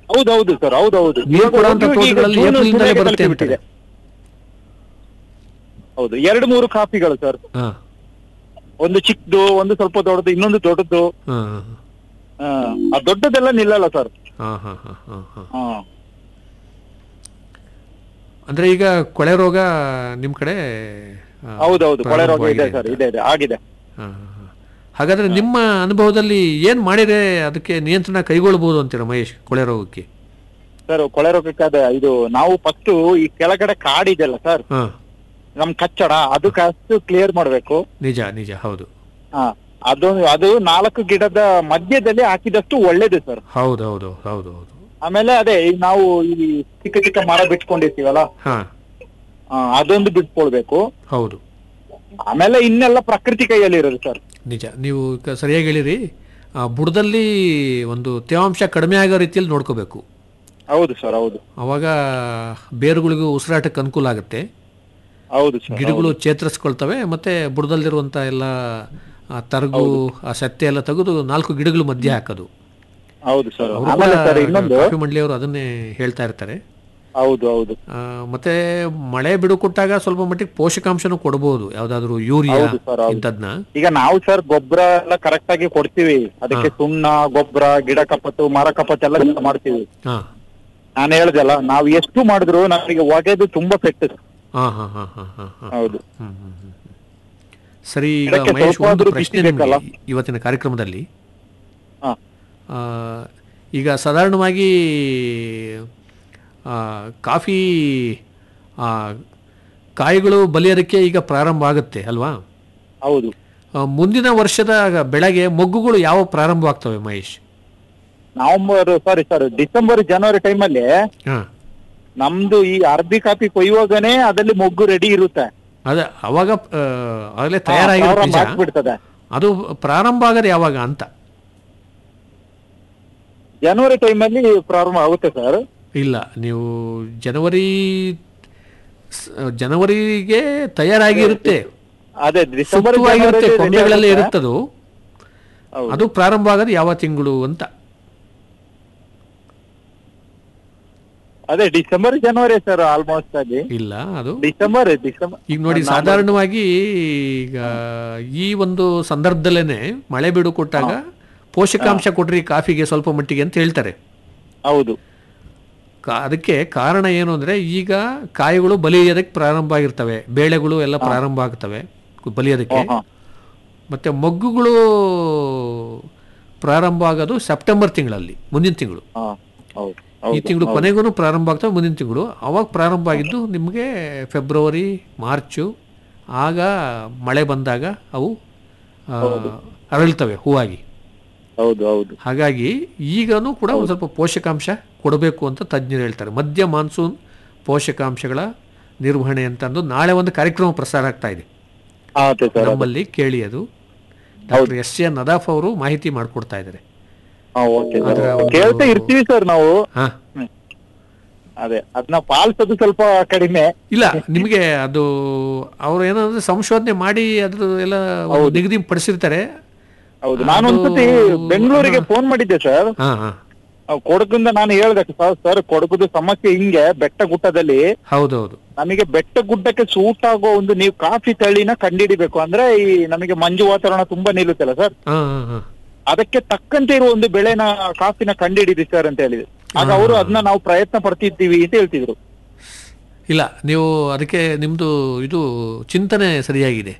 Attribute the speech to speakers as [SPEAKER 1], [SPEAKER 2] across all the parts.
[SPEAKER 1] ಹೌದೌದು ಸರ್ ಹೌದೌದು
[SPEAKER 2] ನೀರು
[SPEAKER 1] ಇವಾಗ
[SPEAKER 2] ಕೊಡುವಂತ
[SPEAKER 1] ಒಂದು ಈಗ
[SPEAKER 2] ತೋಟಗಳಲ್ಲಿ
[SPEAKER 1] ಜೂನ್
[SPEAKER 2] ಏಪ್ರಿಲಿಂದಲೇ
[SPEAKER 1] ಜುಲೈಗೆ
[SPEAKER 2] ಬರುತ್ತೆ
[SPEAKER 1] ತಲುಪಿಬಿಟ್ಟಿದೆ.
[SPEAKER 2] ಅಂತಾರೆ.
[SPEAKER 1] ಹೌದು ಎರಡು ಮೂರು ಕಾಫಿಗಳು ಸರ್
[SPEAKER 2] ಹಾ
[SPEAKER 1] ಒಂದು ಚಿಕ್ಕದು ಒಂದು ಸ್ವಲ್ಪ ದೊಡ್ಡದು ಇನ್ನೊಂದು ದೊಡ್ಡದು
[SPEAKER 2] ಹಾ
[SPEAKER 1] ಆ, ಆ ದೊಡ್ಡದೆಲ್ಲ ನಿಲ್ಲಲ್ಲ ಸರ್
[SPEAKER 2] ಹಾ ಹಾ ಹಾ ಹಾ ಹಾ
[SPEAKER 1] ಹಾ
[SPEAKER 2] ಅಂದ್ರೆ ಈಗ ಕೊಳೆ ರೋಗ ನಿಮ್ ಕಡೆ ಆ,
[SPEAKER 1] ಹೌದೌದು ಕೊಳೆ ರೋಗ ಇದೆ
[SPEAKER 2] ಪ್ರಾರಂಭವಾಗಿದೆ
[SPEAKER 1] ಸರ್
[SPEAKER 2] ಅಂತ.
[SPEAKER 1] ಇದೆ ಇದೆ ಆಗಿದೆ
[SPEAKER 2] ಹಾ, ಹಾ, ಹಾ. ಹಾಗಾದ್ರೆ ನಿಮ್ಮ ಅನುಭವದಲ್ಲಿ ಏನ್ ಮಾಡಿದ್ರೆ ಅದಕ್ಕೆ ನಿಯಂತ್ರಣ ಕೈಗೊಳ್ಳಬಹುದು ಅಂತೀರಾ ಮಹೇಶ್ ಕೊಳೆ ರೋಗಕ್ಕೆ
[SPEAKER 1] ಸರ್ ಕೊಳೆ ರೋಗಕ್ಕೆ ಅದೇ ಇದು ನಾವು ಫಸ್ಟ್ ಈ ಕೆಳಗಡೆ ಕಾಡಿದೆಲ್ಲ ಸರ್
[SPEAKER 2] ಹಾ
[SPEAKER 1] ನಮ್ ಕಚ್ಚಡ ಅದಕ್ಕೆ ಅಷ್ಟು ಕ್ಲಿಯರ್ ಮಾಡ್ಬೇಕು
[SPEAKER 2] ನಿಜ ನಿಜ ಹೌದು
[SPEAKER 1] ಹಾ ಅದು ಅದು ನಾಲ್ಕು ಗಿಡದ ಮಧ್ಯದಲ್ಲಿ ಹಾಕಿದಷ್ಟು ಒಳ್ಳೇದು ಸರ್
[SPEAKER 2] ಹೌದು ಹೌದು ಹೌದು ಹೌದು
[SPEAKER 1] ಆಮೇಲೆ ಅದೇ ಈ ನಾವು ಈ ಚಿಕ್ಕ ಚಿಕ್ಕ ಮರ ಬಿಟ್ಕೊಂಡಿರ್ತೀವಲ್ಲ
[SPEAKER 2] ಹಾ
[SPEAKER 1] ಆ, ಅದೊಂದು ಬಿಟ್ಕೊಳ್ಬೇಕು
[SPEAKER 2] ಹೌದು
[SPEAKER 1] ಆಮೇಲೆ ಇನ್ನೆಲ್ಲ ಪ್ರಕೃತಿ ಕೈಯಲ್ಲಿ ಇರೋದು ಸರ್
[SPEAKER 2] ನಿಜ ನೀವು ಕ- ಸರಿಯಾಗಿ ಹೇಳಿರಿ ಆ, ಬುಡದಲ್ಲಿ ಒಂದು ತೇವಾಂಶ ಕಡಿಮೆ ಆಗೋ ರೀತಿಯಲ್ಲಿ ನೋಡ್ಕೋಬೇಕು
[SPEAKER 1] ಹೌದು ಸರ್ ಹೌದು
[SPEAKER 2] ಅವಾಗ ಬೇರುಗಳಿಗೂ ಉಸಿರಾಟಕ್ಕೆ ಅನುಕೂಲ ಆಗುತ್ತೆ
[SPEAKER 1] ಹೌದು ಸರ್
[SPEAKER 2] ಗಿಡಗಳು ಚೇತರಿಸ್ಕೊಳ್ತವೆ ಮತ್ತೆ ಬುಡದಲ್ಲಿರುವಂಥ ಎಲ್ಲ ಆ ತರಗು ಆ ಸತ್ಯ ಎಲ್ಲ ತೆಗೆದು ನಾಲ್ಕು ಗಿಡಗಳು ಮಧ್ಯೆ ಹಾಕೋದು
[SPEAKER 1] ಹೌದು ಸರ್
[SPEAKER 2] ಅವರು
[SPEAKER 1] ಆಮೇಲೆ ಸರ್ ಇನ್ನೊಂದು
[SPEAKER 2] ಕಾಫಿ ಮಂಡಳಿಯವರು ಅದನ್ನೇ ಹೇಳ್ತಾ ಇರ್ತಾರೆ
[SPEAKER 1] ಹೌದು ಹೌದು
[SPEAKER 2] ಆ, ಮತ್ತೆ ಮಳೆ ಬಿಡು ಕೊಟ್ಟಾಗ ಸ್ವಲ್ಪ ಮಟ್ಟಿಗೆ ಪೋಷಕಾಂಶನೂ ಕೊಡಬಹುದು ಯಾವ್ದಾದ್ರು ಯೂರಿಯಾ
[SPEAKER 1] ಹೌದು ಸರ್, ಹೌದು.
[SPEAKER 2] ಇಂಥದ್ನ
[SPEAKER 1] ಈಗ ನಾವು ಸರ್ ಗೊಬ್ಬರ ಎಲ್ಲ ಕರೆಕ್ಟ್ ಆಗಿ ಕೊಡ್ತೀವಿ ಅದಕ್ಕೆ ಸುಣ್ಣ ಗೊಬ್ಬರ ಗಿಡ ಕಪ್ಪತ್ತು ಮರ ಕಪ್ಪತ್ತು ಎಲ್ಲ ಕೆಲಸ ಮಾಡ್ತೀವಿ
[SPEAKER 2] ಹಾ
[SPEAKER 1] ನಾನು ಹೇಳ್ದಲ್ಲ ನಾವು ಎಷ್ಟು ಮಾಡಿದ್ರು ನಮಗೆ ಒಗೆದು ತುಂಬಾ ಪೆಟ್ಟು
[SPEAKER 2] ಹಾ ಹಾ ಹಾ ಹಾ ಹಾ ಹಾ
[SPEAKER 1] ಹೌದು
[SPEAKER 2] ಹ್ಮ್, ಹ್ಮ್, ಹ್ಮ್. ಸರಿ ಈಗ
[SPEAKER 1] ಇದಕ್ಕೆ
[SPEAKER 2] ಮಹೇಶ್
[SPEAKER 1] ಸ್ವಲ್ಪ
[SPEAKER 2] ಒಂದು
[SPEAKER 1] ಆದ್ರೂ
[SPEAKER 2] ಪ್ರಶ್ನೆ
[SPEAKER 1] ಬಿಸಿ ಬೇಕಲ್ಲ?
[SPEAKER 2] ನಿಮ್ಗೆ ಇವತ್ತಿನ ಕಾರ್ಯಕ್ರಮದಲ್ಲಿ
[SPEAKER 1] ಹಾ
[SPEAKER 2] ಆ, ಈಗ ಸಾಧಾರಣವಾಗಿ ಆ, ಕಾಫಿ ಆ, ಕಾಯಿಗಳು ಬಲಿಯೋದಕ್ಕೆ ಈಗ ಪ್ರಾರಂಭ ಆಗುತ್ತೆ ಅಲ್ವಾ
[SPEAKER 1] ಹೌದು
[SPEAKER 2] ಆ, ಮುಂದಿನ ವರ್ಷದ ಬೆಳೆಗೆ ಮೊಗ್ಗುಗಳು ಯಾವ ಪ್ರಾರಂಭ ಆಗ್ತವೆ Mahesh
[SPEAKER 1] November sorry sir December ಜನವರಿ ಟೈಮಲ್ಲಿ
[SPEAKER 2] ಹಾ
[SPEAKER 1] ನಮ್ದು ಈ ಅರ್ಬಿ ಕಾಫಿ ಕೊಯ್ಯುವಾಗನೇ ಅದಲ್ಲಿ ಮೊಗ್ಗು ರೆಡಿ ಇರುತ್ತೆ
[SPEAKER 2] ಅದ ಅವಾಗ ಆ, ಆಗಲೇ
[SPEAKER 1] ಹಾ,
[SPEAKER 2] ತಯಾರಾಗಿರುತ್ತೆ
[SPEAKER 1] ಪ್ರಾರಂಭ
[SPEAKER 2] ನಿಜ.
[SPEAKER 1] ಆಗ್ಬಿಡ್ತದೆ
[SPEAKER 2] ಅದು ಪ್ರಾರಂಭ ಆಗೋದು ಯಾವಾಗ ಅಂತ
[SPEAKER 1] ಜನವರಿ ಟೈಮಲ್ಲಿ ಪ್ರಾರಂಭ ಆಗುತ್ತೆ ಸರ್
[SPEAKER 2] ಇಲ್ಲ ನೀವು ಜನವರಿ ಸ್- ಜನವರಿಗೆ ತಯಾರಾಗಿ ಇರುತ್ತೆ
[SPEAKER 1] ಅದೇ ಡಿಸೆಂಬರ್
[SPEAKER 2] ಸುತ್ತವಾಗಿರುತ್ತೆ
[SPEAKER 1] ಜನವರಿಯಲ್ಲಿ ready
[SPEAKER 2] ಕೊಂಬೆಗಳಲ್ಲಿ
[SPEAKER 1] ಆಗುತ್ತೆ.
[SPEAKER 2] ಇರುತ್ತದು
[SPEAKER 1] ಹೌದು.
[SPEAKER 2] ಅದು ಪ್ರಾರಂಭ ಆಗೋದು ಯಾವ ತಿಂಗಳು ಅಂತ
[SPEAKER 1] ಅದೇ ಡಿಸೆಂಬರ್ ಜನವರಿ ಸರ್ ಆಲ್ಮೋಸ್ಟ್ ಆಗಿ
[SPEAKER 2] ಇಲ್ಲ ಅದು
[SPEAKER 1] ಡಿಸೆಂಬರ್ ಡಿಸೆಂಬರ್
[SPEAKER 2] ಈಗ ನೋಡಿ ಸಾಧಾರಣವಾಗಿ ಈಗ ಈ ಒಂದು ಸಂದರ್ಭದಲ್ಲೇನೆ ಮಳೆ ಬಿಡು ಕೊಟ್ಟಾಗ ಪೋಷಕಾಂಶ ಕೊಟ್ರಿ ಕಾಫಿಗೆ ಸ್ವಲ್ಪ ಮಟ್ಟಿಗೆ ಅಂತ ಹೇಳ್ತಾರೆ
[SPEAKER 1] ಹೌದು
[SPEAKER 2] ಕಾ- ಅದಕ್ಕೆ ಕಾರಣ ಏನು ಅಂದ್ರೆ ಈಗ ಕಾಯಿಗಳು ಬಲಿಯೋದಕ್ಕೆ ಪ್ರಾರಂಭ ಆಗಿರ್ತವೆ ಬೇಳೆಗಳು ಎಲ್ಲ ಪ್ರಾರಂಭ ಆಗ್ತವೆ ಬಲಿಯೋದಕ್ಕೆ
[SPEAKER 1] ಹಾ.
[SPEAKER 2] ಮತ್ತೆ ಮೊಗ್ಗುಗಳು ಪ್ರಾರಂಭ ಆಗೋದು ಸೆಪ್ಟೆಂಬರ್ ತಿಂಗಳಲ್ಲಿ ಮುಂದಿನ ತಿಂಗಳು
[SPEAKER 1] ಹಾ ಹೌದು
[SPEAKER 2] ಈ
[SPEAKER 1] ಹೌದು
[SPEAKER 2] ತಿಂಗಳು ಕೊನೆಗೂ ಪ್ರಾರಂಭ ಆಗ್ತವೆ ಮುಂದಿನ ತಿಂಗಳು ಅವಾಗ ಪ್ರಾರಂಭ ಆಗಿದ್ದು ನಿಮಗೆ ಫೆಬ್ರವರಿ ಮಾರ್ಚು ಆಗ ಮಳೆ ಬಂದಾಗ ಅವು ಆ, ಅರಳ್ತವೆ ಹೂವಾಗಿ
[SPEAKER 1] ಹೌದು ಹೌದು
[SPEAKER 2] ಹಾಗಾಗಿ ಈಗನೂ ಕೂಡ ಒಂದು ಸ್ವಲ್ಪ ಪೋಷಕಾಂಶ ಕೊಡಬೇಕು ಅಂತ ತಜ್ಞರು ಹೇಳ್ತಾರೆ ಮಧ್ಯ ಮಾನ್ಸೂನ್ ಪೋಷಕಾಂಶಗಳ ನಿರ್ವಹಣೆ ಅಂತ ಅಂದು ನಾಳೆ ಒಂದು ಕಾರ್ಯಕ್ರಮ ಪ್ರಸಾರ ಆಗ್ತಾ ಇದೆ
[SPEAKER 1] ಹಾ, ಅದೇ ಸರ್
[SPEAKER 2] ನಮ್ಮಲ್ಲಿ ಕೇಳಿ ಅದು ಡಾಕ್ಟರ್ ಎಸ್ ಎ ನದಾಫ್ ಅವರು ಮಾಹಿತಿ ಮಾಡಿಕೊಡ್ತಾ ಇದ್ದಾರೆ
[SPEAKER 1] ಹಾ ಓಕೆ ಸರ್
[SPEAKER 2] ಅದರ ಒಂದು-
[SPEAKER 1] ಕೇಳ್ತಾ ಇರ್ತೀವಿ ಸರ್ ನಾವು
[SPEAKER 2] ಹಾ
[SPEAKER 1] ಹ್ಮ್. ಅದೇ ಅದನ್ನ ಪಾಲಿಸೋದು ಸ್ವಲ್ಪ ಕಡಿಮೆ
[SPEAKER 2] ಇಲ್ಲ ನಿಮಗೆ ಅದು ಅವ್ರು ಏನಂದ್ರೆ ಸಂಶೋಧನೆ ಮಾಡಿ ಅದ್ರ ಎಲ್ಲ ಒಂದು ನಿಗದಿ ಪಡಿಸಿರ್ತಾರೆ
[SPEAKER 1] ಹೌದು ನಾನು ಒಂದ್ಸತಿ ಬೆಂಗಳೂರಿಗೆ ಫೋನ್ ಮಾಡಿದ್ದೆ ಸರ್
[SPEAKER 2] ಹಾ ಹಾ
[SPEAKER 1] ಕೊಡಗಿಂದ ನಾನು ಹೇಳ್ದೆ ಸರ್ ಸರ್ ಕೊಡಗುದು ಸಮಸ್ಯೆ ಹಿಂಗೆ ಬೆಟ್ಟ ಗುಟ್ಟದಲ್ಲಿ
[SPEAKER 2] ಹೌದೌದು
[SPEAKER 1] ನಮಗೆ ಬೆಟ್ಟ ಗುಡ್ಡಕ್ಕೆ ಸೂಟ್ ಆಗೋ ಒಂದು ನೀವು ಕಾಫಿ ತಳಿನ ಕಂಡಿಡಿಬೇಕು ಅಂದ್ರೆ ಈ ನಮಗೆ ಮಂಜು ವಾತಾವರಣ ತುಂಬಾ ನಿಲ್ಲುತ್ತಲ್ಲ ಸರ್
[SPEAKER 2] ಹಾ ಹಾ ಹಾ
[SPEAKER 1] ಅದಕ್ಕೆ ತಕ್ಕಂತೆ ಇರುವ ಒಂದು ಬೆಳೆನ ಕಾಫಿನ ಕಂಡಿಡಿದಿ ಸರ್ ಅಂತ ಹೇಳಿದ್ರು ಆಗ ಅವರು ಅದನ್ನ ನಾವು ಪ್ರಯತ್ನ ಪಡ್ತಿದ್ದೀವಿ ಅಂತ ಹೇಳ್ತಿದ್ರು
[SPEAKER 2] ಇಲ್ಲ ನೀವು ಅದಕ್ಕೆ ನಿಮ್ಮದು ಇದು ಚಿಂತನೆ ಸರಿಯಾಗಿದೆ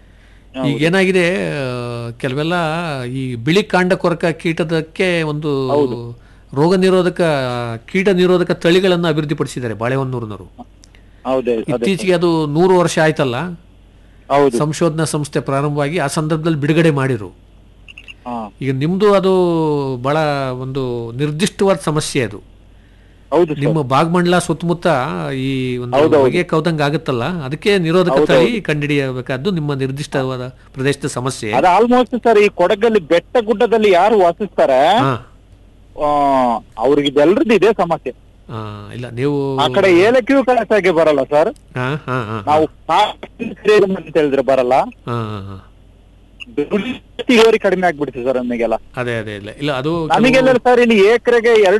[SPEAKER 2] ಈಗ ಏನಾಗಿದೆ ಆ, ಕೆಲವೆಲ್ಲ ಈ ಬಿಳಿ ಕಾಂಡ ಕೊರಕ ಕೀಟದಕ್ಕೆ ಒಂದು ರೋಗ ನಿರೋಧಕ ಕೀಟ ನಿರೋಧಕ ತಳಿಗಳನ್ನು ಅಭಿವೃದ್ಧಿಪಡಿಸಿದ್ದಾರೆ ಬಾಳೆಹೊನ್ನೂರಿನವರು
[SPEAKER 1] ಹೌದೇ ಅದೇ
[SPEAKER 2] ಇತ್ತೀಚೆಗೆ ಅದು ನೂರು ವರ್ಷ ಆಯ್ತಲ್ಲ
[SPEAKER 1] ಹೌದು
[SPEAKER 2] ಸಂಶೋಧನಾ ಸಂಸ್ಥೆ ಪ್ರಾರಂಭವಾಗಿ ಆ ಸಂದರ್ಭದಲ್ಲಿ ಬಿಡುಗಡೆ ಮಾಡಿರು
[SPEAKER 1] ಹಾ
[SPEAKER 2] ಈಗ ನಿಮ್ಮದು ಅದು ಬಹಳ ಒಂದು ನಿರ್ದಿಷ್ಟವಾದ ಸಮಸ್ಯೆ ಅದು
[SPEAKER 1] ಹೌದು ಸರ್
[SPEAKER 2] ನಿಮ್ಮ ಭಾಗಮಂಡಲ ಸುತ್ತಮುತ್ತ ಈ ಒಂದು ಹೊಗೆ ಕೌದಂಗ ಆಗುತ್ತಲ್ಲ ಅದಕ್ಕೆ ನಿರೋಧಕ ತಳಿ ಕಂಡುಹಿಡಿಯಬೇಕಾದ್ದು ನಿಮ್ಮ ನಿರ್ದಿಷ್ಟವಾದ ಪ್ರದೇಶದ ಸಮಸ್ಯೆ
[SPEAKER 1] ಅದು ಆಲ್ಮೋಸ್ಟ್ ಸರ್ ಈ ಕೊಡಗಲ್ಲಿ ಬೆಟ್ಟ ಗುಡ್ಡದಲ್ಲಿ ಯಾರು ವಾಸಿಸ್ತಾರೆ
[SPEAKER 2] ಹಾ
[SPEAKER 1] ಆ, ಅವ್ರಿಗೆ ಇದೆಲ್ಲರದ್ದು ಇದೆ ಸಮಸ್ಯೆ
[SPEAKER 2] ಆ, ಇಲ್ಲ ನೀವು
[SPEAKER 1] ಆ ಕಡೆ ಏಲಕ್ಕಿಯೂ ಕರೆಕ್ಟಾಗಿ ಬರಲ್ಲ ಸರ್
[SPEAKER 2] ಹಾ ಹಾ ಹಾ
[SPEAKER 1] ನಾವು ಕಾಫಿ ಸೇರಿದ ಅಂತ ಹೇಳಿದ್ರೆ ಬರಲ್ಲ
[SPEAKER 2] ಹಾ ಹಾ ಹಾ
[SPEAKER 1] ಇಳುವರಿ ಕಡಿಮೆ ಆಗ್ಬಿಡುತ್ತೆ ಸರ್ ನಮಗೆಲ್ಲ
[SPEAKER 2] ಅದೇ ಅದೇ ಇಲ್ಲ ಇಲ್ಲ ಅದು
[SPEAKER 1] ನಮಗೆಲ್ಲ ಸರ್ ಇಲ್ಲಿ ಎಕರೆಗೆ ಎರಡು